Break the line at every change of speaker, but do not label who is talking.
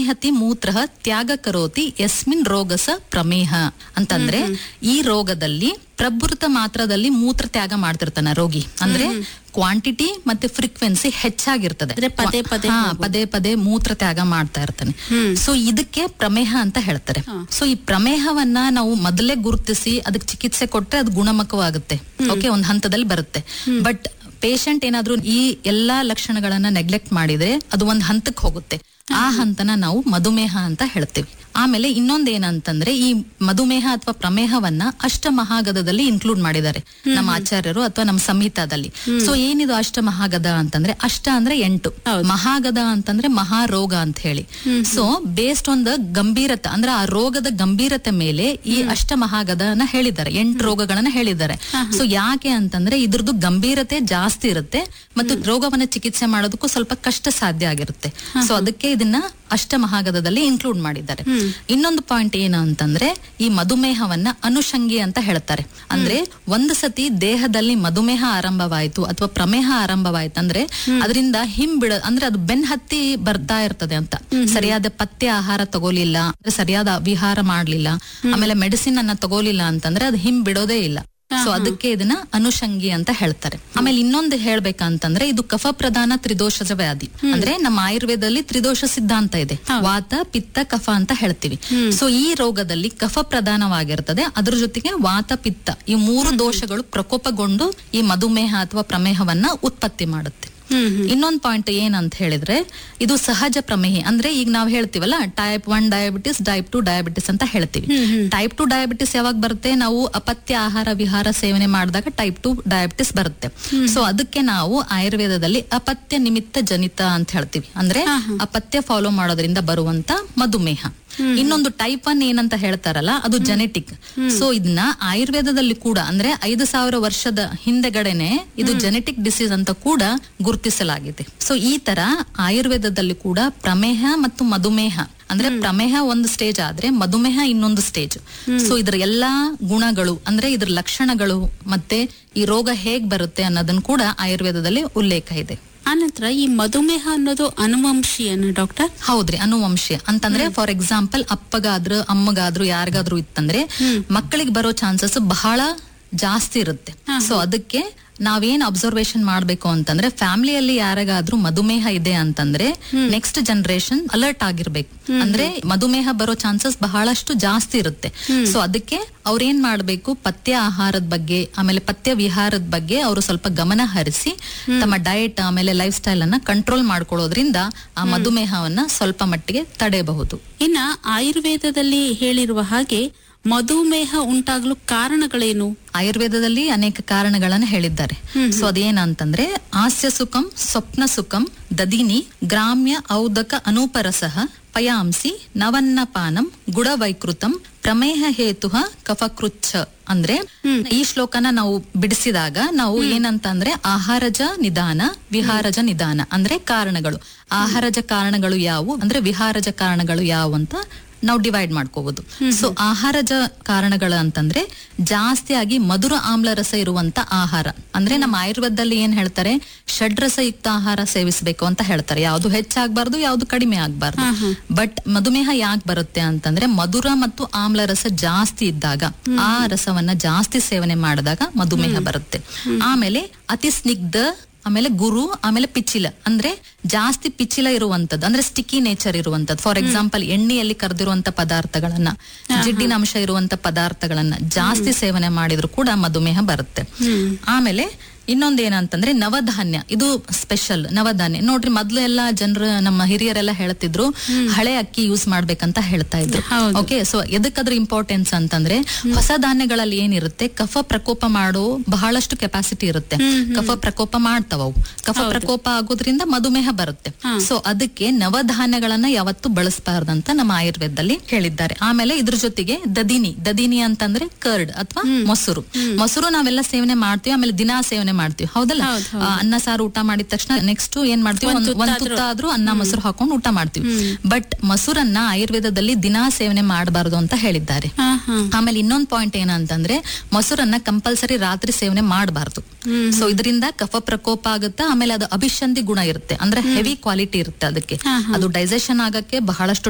ಪ್ರಮೇಹತಿ ಮೂತ್ರ ತ್ಯಾಗ ಕರೋತಿ ಯಸ್ಮಿನ್ ರೋಗಸ ಪ್ರಮೇಹ ಅಂತಂದ್ರೆ ಈ ರೋಗದಲ್ಲಿ ಪ್ರಭೃತ ಮಾತ್ರದಲ್ಲಿ ಮೂತ್ರ ತ್ಯಾಗ ಮಾಡ್ತಿರ್ತಾನೆ ರೋಗಿ ಅಂದ್ರೆ ಕ್ವಾಂಟಿಟಿ ಮತ್ತೆ ಫ್ರೀಕ್ವೆನ್ಸಿ ಹೆಚ್ಚಾಗಿರ್ತದೆ
ಅಂದ್ರೆ ಪದೇ ಪದೇ
ಹಾ, ಪದೇ ಪದೇ ಮೂತ್ರ ತ್ಯಾಗ ಮಾಡ್ತಾ ಇರ್ತಾನೆ ಸೊ ಇದಕ್ಕೆ ಪ್ರಮೇಹ ಅಂತ ಹೇಳ್ತಾರೆ ಸೊ ಈ ಪ್ರಮೇಹವನ್ನ ನಾವು ಮೊದಲೇ ಗುರುತಿಸಿ ಅದಕ್ಕೆ ಚಿಕಿತ್ಸೆ ಕೊಟ್ರೆ ಅದು ಗುಣಮುಖವಾಗುತ್ತೆ ಓಕೆ ಒಂದ್ ಹಂತದಲ್ಲಿ ಬರುತ್ತೆ ಬಟ್ ಪೇಷಂಟ್ ಏನಾದ್ರೂ ಈ ಎಲ್ಲಾ ಲಕ್ಷಣಗಳನ್ನ ನೆಗ್ಲೆಕ್ಟ್ ಮಾಡಿದ್ರೆ ಅದು ಒಂದ್ ಹಂತಕ್ಕೆ ಹೋಗುತ್ತೆ ಆ ಹಂತನ ನಾವು ಮಧುಮೇಹ ಅಂತ ಹೇಳ್ತೀವಿ ಆಮೇಲೆ ಇನ್ನೊಂದ್ ಏನಂತಂದ್ರೆ ಈ ಮಧುಮೇಹ ಅಥವಾ ಪ್ರಮೇಹವನ್ನ ಅಷ್ಟ ಮಹಾಗದದಲ್ಲಿ ಇನ್ಕ್ಲೂಡ್ ಮಾಡಿದ್ದಾರೆ ನಮ್ಮ ಆಚಾರ್ಯರು ಅಥವಾ ನಮ್ಮ ಸಂಹಿತಾದಲ್ಲಿ ಸೊ ಏನಿದು ಅಷ್ಟ ಮಹಾಗದ ಅಂತಂದ್ರೆ ಅಷ್ಟ ಅಂದ್ರೆ ಎಂಟು ಮಹಾಗದ ಅಂತಂದ್ರೆ ಮಹಾರೋಗ ಅಂತ ಹೇಳಿ ಸೊ ಬೇಸ್ಡ್ ಆನ್ ದ ಗಂಭೀರತೆ ಅಂದ್ರೆ ಆ ರೋಗದ ಗಂಭೀರತೆ ಮೇಲೆ ಈ ಅಷ್ಟ ಮಹಾಗದನ ಹೇಳಿದ್ದಾರೆ ಎಂಟು ರೋಗಗಳನ್ನ ಹೇಳಿದ್ದಾರೆ ಸೊ ಯಾಕೆ ಅಂತಂದ್ರೆ ಇದ್ರದ್ದು ಗಂಭೀರತೆ ಜಾಸ್ತಿ ಇರುತ್ತೆ ಮತ್ತು ರೋಗವನ್ನ ಚಿಕಿತ್ಸೆ ಮಾಡೋದಕ್ಕೂ ಸ್ವಲ್ಪ ಕಷ್ಟ ಸಾಧ್ಯ ಆಗಿರುತ್ತೆ ಸೊ ಅದಕ್ಕೆ ಇದನ್ನ ಅಷ್ಟ ಮಹಾಗದದಲ್ಲಿ ಇನ್ಕ್ಲೂಡ್ ಮಾಡಿದ್ದಾರೆ ಇನ್ನೊಂದು ಪಾಯಿಂಟ್ ಏನು ಅಂತಂದ್ರೆ ಈ ಮಧುಮೇಹವನ್ನ ಅನುಷಂಗಿ ಅಂತ ಹೇಳ್ತಾರೆ ಅಂದ್ರೆ ಒಂದು ಸತಿ ದೇಹದಲ್ಲಿ ಮಧುಮೇಹ ಆರಂಭವಾಯ್ತು ಅಥವಾ ಪ್ರಮೇಹ ಆರಂಭವಾಯ್ತು ಅಂದ್ರೆ ಅದರಿಂದ ಹಿಂಬಿಡ ಅಂದ್ರೆ ಅದು ಬೆನ್ ಹತ್ತಿ ಬರ್ತಾ ಇರ್ತದೆ ಅಂತ ಸರಿಯಾದ ಪಥ್ಯ ಆಹಾರ ತಗೋಲಿಲ್ಲ ಅಂದ್ರೆ ಸರಿಯಾದ ವಿಹಾರ ಮಾಡ್ಲಿಲ್ಲ ಆಮೇಲೆ ಮೆಡಿಸಿನ್ ಅನ್ನ ತಗೋಲಿಲ್ಲ ಅಂತಂದ್ರೆ ಅದು ಹಿಂಬಿಡೋದೇ ಇಲ್ಲ ಸೊ ಅದಕ್ಕೆ ಇದನ್ನ ಅನುಷಂಗಿ ಅಂತ ಹೇಳ್ತಾರೆ ಆಮೇಲೆ ಇನ್ನೊಂದು ಹೇಳ್ಬೇಕಂತಂದ್ರೆ ಇದು ಕಫ ಪ್ರಧಾನ ತ್ರಿದೋಷದ ವ್ಯಾಧಿ ಅಂದ್ರೆ ನಮ್ಮ ಆಯುರ್ವೇದದಲ್ಲಿ ತ್ರಿದೋಷ ಸಿದ್ಧಾಂತ ಇದೆ ವಾತ ಪಿತ್ತ ಕಫ ಅಂತ ಹೇಳ್ತೀವಿ ಸೊ ಈ ರೋಗದಲ್ಲಿ ಕಫ ಪ್ರಧಾನವಾಗಿರ್ತದೆ ಅದ್ರ ಜೊತೆಗೆ ವಾತ ಪಿತ್ತ ಈ ಮೂರು ದೋಷಗಳು ಪ್ರಕೋಪಗೊಂಡು ಈ ಮಧುಮೇಹ ಅಥವಾ ಪ್ರಮೇಹವನ್ನ ಉತ್ಪತ್ತಿ ಮಾಡುತ್ತೆ ಇನ್ನೊಂದ್ ಪಾಯಿಂಟ್ ಏನಂತ ಹೇಳಿದ್ರೆ ಇದು ಸಹಜ ಪ್ರಮೇಹಿ ಅಂದ್ರೆ ಈಗ ನಾವ್ ಹೇಳ್ತೀವಲ್ಲ type one diabetes type two diabetes ಅಂತ ಹೇಳ್ತೀವಿ ಟೈಪ್ ಟು ಡಯಾಬಿಟಿಸ್ ಯಾವಾಗ ಬರುತ್ತೆ ನಾವು ಅಪತ್ಯ ಆಹಾರ ವಿಹಾರ ಸೇವನೆ ಮಾಡಿದಾಗ ಟೈಪ್ ಟು ಡಯಾಬಿಟಿಸ್ ಬರುತ್ತೆ ಸೊ ಅದಕ್ಕೆ ನಾವು ಆಯುರ್ವೇದದಲ್ಲಿ ಅಪತ್ಯ ನಿಮಿತ್ತ ಜನಿತ ಅಂತ ಹೇಳ್ತೀವಿ ಅಂದ್ರೆ ಅಪತ್ಯ ಫಾಲೋ ಮಾಡೋದ್ರಿಂದ ಬರುವಂತ ಮಧುಮೇಹ ಇನ್ನೊಂದು ಟೈಪ್ ಒನ್ ಏನಂತ ಹೇಳ್ತಾರಲ್ಲ ಅದು ಜೆನೆಟಿಕ್ ಸೊ ಇದನ್ನ ಆಯುರ್ವೇದದಲ್ಲಿ ಕೂಡ ಅಂದ್ರೆ ಐದು ಸಾವಿರ ವರ್ಷದ ಹಿಂದೆಗಡೆನೆ ಇದು ಜೆನೆಟಿಕ್ ಡಿಸೀಸ್ ಅಂತ ಕೂಡ ಗುರುತಿಸಲಾಗಿದೆ ಸೊ ಈ ತರ ಆಯುರ್ವೇದದಲ್ಲಿ ಕೂಡ ಪ್ರಮೇಹ ಮತ್ತು ಮಧುಮೇಹ ಅಂದ್ರೆ ಪ್ರಮೇಹ ಒಂದು ಸ್ಟೇಜ್ ಆದ್ರೆ ಮಧುಮೇಹ ಇನ್ನೊಂದು ಸ್ಟೇಜ್ ಸೊ ಇದ್ರ ಎಲ್ಲಾ ಗುಣಗಳು ಅಂದ್ರೆ ಇದ್ರ ಲಕ್ಷಣಗಳು ಮತ್ತೆ ಈ ರೋಗ ಹೇಗ್ ಬರುತ್ತೆ ಅನ್ನೋದನ್ನ ಕೂಡ ಆಯುರ್ವೇದದಲ್ಲಿ ಉಲ್ಲೇಖ ಇದೆ
ಆನಂತರ ಈ ಮಧುಮೇಹ ಅನ್ನೋದು ಅನುವಂಶೀಯನ ಡಾಕ್ಟರ್
ಹೌದ್ರಿ ಅನುವಂಶೀಯ ಅಂತಂದ್ರೆ ಫಾರ್ ಎಕ್ಸಾಂಪಲ್ ಅಪ್ಪಗಾದ್ರು ಅಮ್ಮಗಾದ್ರು ಯಾರಿಗಾದ್ರೂ ಇತ್ತಂದ್ರೆ ಮಕ್ಕಳಿಗೆ ಬರೋ ಚಾನ್ಸಸ್ ಬಹಳ ಜಾಸ್ತಿ ಇರುತ್ತೆ ಸೊ ಅದಕ್ಕೆ ನಾವೇನ್ ಅಬ್ಸರ್ವೇಶನ್ ಮಾಡ್ಬೇಕು ಅಂತಂದ್ರೆ ಫ್ಯಾಮಿಲಿಯಲ್ಲಿ ಯಾರಿಗಾದ್ರೂ ಮಧುಮೇಹ ಇದೆ ಅಂತಂದ್ರೆ ನೆಕ್ಸ್ಟ್ ಜನರೇಷನ್ ಅಲರ್ಟ್ ಆಗಿರ್ಬೇಕು ಅಂದ್ರೆ ಮಧುಮೇಹ ಬರೋ ಚಾನ್ಸಸ್ ಬಹಳಷ್ಟು ಜಾಸ್ತಿ ಇರುತ್ತೆ ಸೊ ಅದಕ್ಕೆ ಅವ್ರೇನ್ ಮಾಡ್ಬೇಕು ಪಥ್ಯ ಆಹಾರದ ಬಗ್ಗೆ ಆಮೇಲೆ ಪಥ್ಯ ವಿಹಾರದ ಬಗ್ಗೆ ಅವರು ಸ್ವಲ್ಪ ಗಮನ ಹರಿಸಿ ತಮ್ಮ ಡಯಟ್ ಆಮೇಲೆ ಲೈಫ್ ಸ್ಟೈಲ್ ಅನ್ನ ಕಂಟ್ರೋಲ್ ಮಾಡ್ಕೊಳ್ಳೋದ್ರಿಂದ ಆ ಮಧುಮೇಹವನ್ನ ಸ್ವಲ್ಪ ಮಟ್ಟಿಗೆ ತಡೆಯಬಹುದು
ಇನ್ನ ಆಯುರ್ವೇದದಲ್ಲಿ ಹೇಳಿರುವ ಹಾಗೆ ಮಧುಮೇಹ ಉಂಟಾಗಲು ಕಾರಣಗಳೇನು
ಆಯುರ್ವೇದದಲ್ಲಿ ಅನೇಕ ಕಾರಣಗಳನ್ನ ಹೇಳಿದ್ದಾರೆ ಸೊ ಅದೇನಂತಂದ್ರೆ ಹಾಸ್ಯ ಸುಖಂ ಸ್ವಪ್ನ ಸುಖಂ ದದಿನಿ ಗ್ರಾಮ್ಯ ಔದಕ ಅನುಪರಸಃ ಪಯಾಂಸಿ ನವನ್ನಪಾನಂ ಗುಡವೈಕೃತಂ ಪ್ರಮೇಹ ಹೇತು ಕಫಕೃಚ್ಛ ಅಂದ್ರೆ ಈ ಶ್ಲೋಕನ ನಾವು ಬಿಡಿಸಿದಾಗ ನಾವು ಏನಂತಂದ್ರೆ ಆಹಾರಜ ನಿಧಾನ ವಿಹಾರಜ ನಿಧಾನ ಅಂದ್ರೆ ಕಾರಣಗಳು ಆಹಾರಜ ಕಾರಣಗಳು ಯಾವುವು ಅಂದ್ರೆ ವಿಹಾರಜ ಕಾರಣಗಳು ಯಾವುವು ಅಂತ ನಾವು ಡಿವೈಡ್ ಮಾಡ್ಕೋಬಹುದು ಸೊ ಆಹಾರಜ ಕಾರಣಗಳು ಅಂತಂದ್ರೆ ಜಾಸ್ತಿಯಾಗಿ ಮಧುರ ಆಮ್ಲ ರಸ ಇರುವಂತ ಆಹಾರ ಅಂದ್ರೆ ನಮ್ಮ ಆಯುರ್ವೇದದಲ್ಲಿ ಏನ್ ಹೇಳ್ತಾರೆ ಷಡ್ರಸಯುಕ್ತ ಆಹಾರ ಸೇವಿಸಬೇಕು ಅಂತ ಹೇಳ್ತಾರೆ ಯಾವ್ದು ಹೆಚ್ಚಾಗ್ಬಾರ್ದು ಯಾವ್ದು ಕಡಿಮೆ ಆಗ್ಬಾರ್ದು ಬಟ್ ಮಧುಮೇಹ ಯಾಕೆ ಬರುತ್ತೆ ಅಂತಂದ್ರೆ ಮಧುರ ಮತ್ತು ಆಮ್ಲ ರಸ ಜಾಸ್ತಿ ಇದ್ದಾಗ ಆ ರಸವನ್ನ ಜಾಸ್ತಿ ಸೇವನೆ ಮಾಡಿದಾಗ ಮಧುಮೇಹ ಬರುತ್ತೆ ಆಮೇಲೆ ಅತಿ ಸ್ನಿಗ್ಧ ಆಮೇಲೆ ಗುರು ಆಮೇಲೆ ಪಿಚ್ಚಿಲ ಅಂದ್ರೆ ಜಾಸ್ತಿ ಪಿಚ್ಚಿಲ ಇರುವಂತದ್ದು ಅಂದ್ರೆ ಸ್ಟಿಕ್ಕಿ ನೇಚರ್ ಇರುವಂತದ್ದು ಫಾರ್ ಎಕ್ಸಾಂಪಲ್ ಎಣ್ಣೆಯಲ್ಲಿ ಕರೆದಿರುವಂತ ಪದಾರ್ಥಗಳನ್ನ ಜಿಡ್ಡಿನ ಅಂಶ ಇರುವಂತ ಪದಾರ್ಥಗಳನ್ನ ಜಾಸ್ತಿ ಸೇವನೆ ಮಾಡಿದ್ರು ಕೂಡ ಮಧುಮೇಹ ಬರುತ್ತೆ ಆಮೇಲೆ ಇನ್ನೊಂದೇನಂತಂದ್ರೆ ನವಧಾನ್ಯ ಇದು ಸ್ಪೆಷಲ್ ನವಧಾನ್ಯ ನೋಡ್ರಿ ಮೊದ್ಲು ಎಲ್ಲಾ ಜನರು ನಮ್ಮ ಹಿರಿಯರೆಲ್ಲ ಹೇಳ್ತಿದ್ರು ಹಳೆ ಅಕ್ಕಿ ಯೂಸ್ ಮಾಡ್ಬೇಕಂತ ಹೇಳ್ತಾ ಇದ್ರು ಓಕೆ ಸೊ ಎದಕ್ಕದ್ರ ಇಂಪಾರ್ಟೆನ್ಸ್ ಅಂತಂದ್ರೆ ಹೊಸ ಧಾನ್ಯಗಳಲ್ಲಿ ಏನಿರುತ್ತೆ ಕಫ ಪ್ರಕೋಪ ಮಾಡೋ ಬಹಳಷ್ಟು ಕೆಪಾಸಿಟಿ ಇರುತ್ತೆ ಕಫ ಪ್ರಕೋಪ ಮಾಡ್ತಾವ ಅವು ಕಫ ಪ್ರಕೋಪ ಆಗೋದ್ರಿಂದ ಮಧುಮೇಹ ಬರುತ್ತೆ ಸೊ ಅದಕ್ಕೆ ನವಧಾನ್ಯಗಳನ್ನ ಯಾವತ್ತು ಬಳಸಬಾರ್ದಂತ ನಮ್ಮ ಆಯುರ್ವೇದದಲ್ಲಿ ಹೇಳಿದ್ದಾರೆ ಆಮೇಲೆ ಇದ್ರ ಜೊತೆಗೆ ದದಿನಿ ದದಿನಿ ಅಂತಂದ್ರೆ ಕರ್ಡ್ ಅಥವಾ ಮೊಸರು ಮೊಸರು ನಾವೆಲ್ಲ ಸೇವನೆ ಮಾಡ್ತೀವಿ ಆಮೇಲೆ ದಿನಾ ಸೇವನೆ ಮಾಡ್ತೀವಿ ಹೌದಲ್ಲ ಆ, ಅನ್ನ ಸಾರು ಊಟ ಮಾಡಿದ ತಕ್ಷಣ ನೆಕ್ಸ್ಟ್ ಏನ್ ಮಾಡ್ತೀವಿ ಒಂದ್ ಒಂದ್ ತುತ್ತ ಆದ್ರೂ ಅನ್ನ ಮೊಸರು ಹಾಕೊಂಡು ಊಟ ಮಾಡ್ತೀವಿ ಬಟ್ ಮೊಸರನ್ನ ಆಯುರ್ವೇದದಲ್ಲಿ ದಿನಾ ಸೇವನೆ ಮಾಡಬಾರದು ಅಂತ ಹೇಳಿದ್ದಾರೆ
ಹಾ ಹಾ
ಆಮೇಲೆ ಇನ್ನೊಂದ್ ಪಾಯಿಂಟ್ ಏನಂತಂದ್ರೆ ಮೊಸರನ್ನ ಕಂಪಲ್ಸರಿ ರಾತ್ರಿ ಸೇವನೆ ಮಾಡಬಾರ್ದು ಸೊ ಇದರಿಂದ ಕಫ ಪ್ರಕೋಪ ಆಗುತ್ತೆ ಆಮೇಲೆ ಅದು ಅಭಿಷಂಧಿ ಗುಣ ಇರುತ್ತೆ ಅಂದ್ರೆ ಹೆವಿ ಕ್ವಾಲಿಟಿ ಇರುತ್ತೆ ಅದಕ್ಕೆ ಅದು ಡೈಜೆಷನ್ ಆಗಕ್ಕೆ ಬಹಳಷ್ಟು